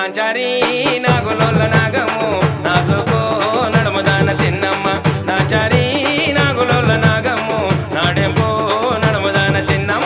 నాచారి నాగులోల నాగము నాజుకో నడుముదాన చిన్నమ్మ నాచారి నాగులోల నాగము నాడెంపో నడుముదాన చిన్నమ్మ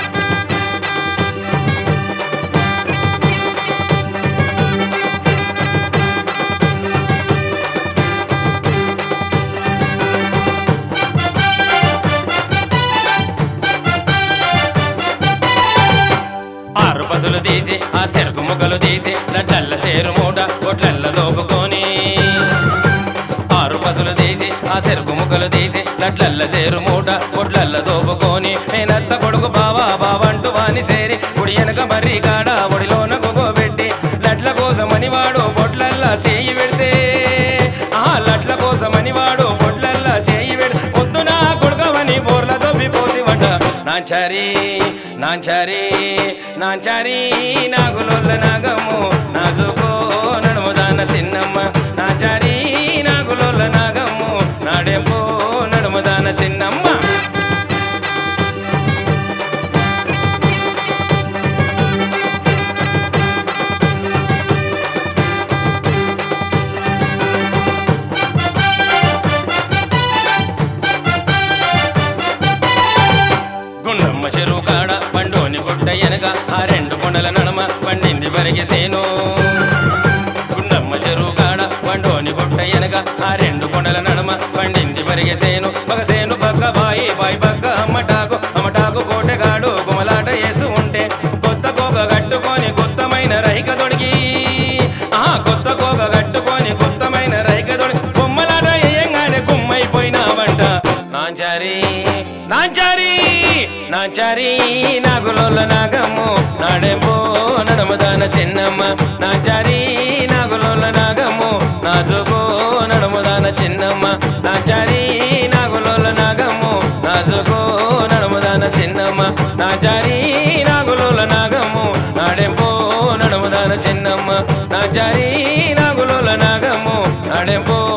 ఆరు పదులు తీసి ఆ చెరుకు ముక్కలు తీసి లడ్డల్ల చేరు మూట ఒట్లల్ల లోపుకొని ఆరు పదులు తీసి ఆ చెరుకు ముక్కలు తీసి లడ్లల్ల చేరు మూట ఒట్లల్ల దోపుకొని నేనత్త కొడుకు బావా బావంటూ వాని సేరి గుడి వెనక మర్రి కాడ ఒడిలోన పెట్టి లడ్ల కోసమని వాడు బొట్లల్లా చేయి పెడితే ఆ లడ్ల కోసమని వాడు బొట్లల్లా చేయి పెడితే పొద్దున కొడుకవని బోర్ల దొబ్బిపోతివట నాచారి నాచారి నాచారి నాగులోళ్ళ నాగము నాజుకో నడుముదాన చిన్నమ్మ నాచారి నాగులోళ్ళ నాగము నాడెంపో నడుముదాన చిన్నమ్మ గుండమ్మ చెరువు కాడ పండోని గుట్ట ఎనక ఆ రెండు కొండల నడమ పండింది వరిగేసేను గుండమ్మ చెరువు కాడ పండోని గుట్ట ఎనక ఆ రెండు కొండల నడమ పండింది వరిగేసేను పగసేను పక్క బాయి బాయి పక్క అమ్మటాకు అమ్మటాకు కోటగాడు గుమలాట వేసి ఉంటే కొత్త కోక కట్టుకొని కొత్తమైన రైక తొడిగి ఆ కొత్త కోక కట్టుకొని కొత్తమైన రైక తొడిగి బొమ్మలాట వేయంగానే గుమ్మైపోయినావంట నాంచారి నాంచారి నాంచారి నాగులోల నాగమ్ము నాడెంపో నడుముదాన చిన్నమ్మ నాంచారి నాగులోల నాగమ్ము నాజుకో నడుముదాన చిన్నమ్మ నాంచారి నాగులోల నాగమ్ము నాజుకో నడుముదాన చిన్నమ్మ నాచారి నాగులోల నాగమ్ము నాడెంపో నడుముదాన చిన్నమ్మ నాచారి నాగులోల నాగమ్ము నాడెంపో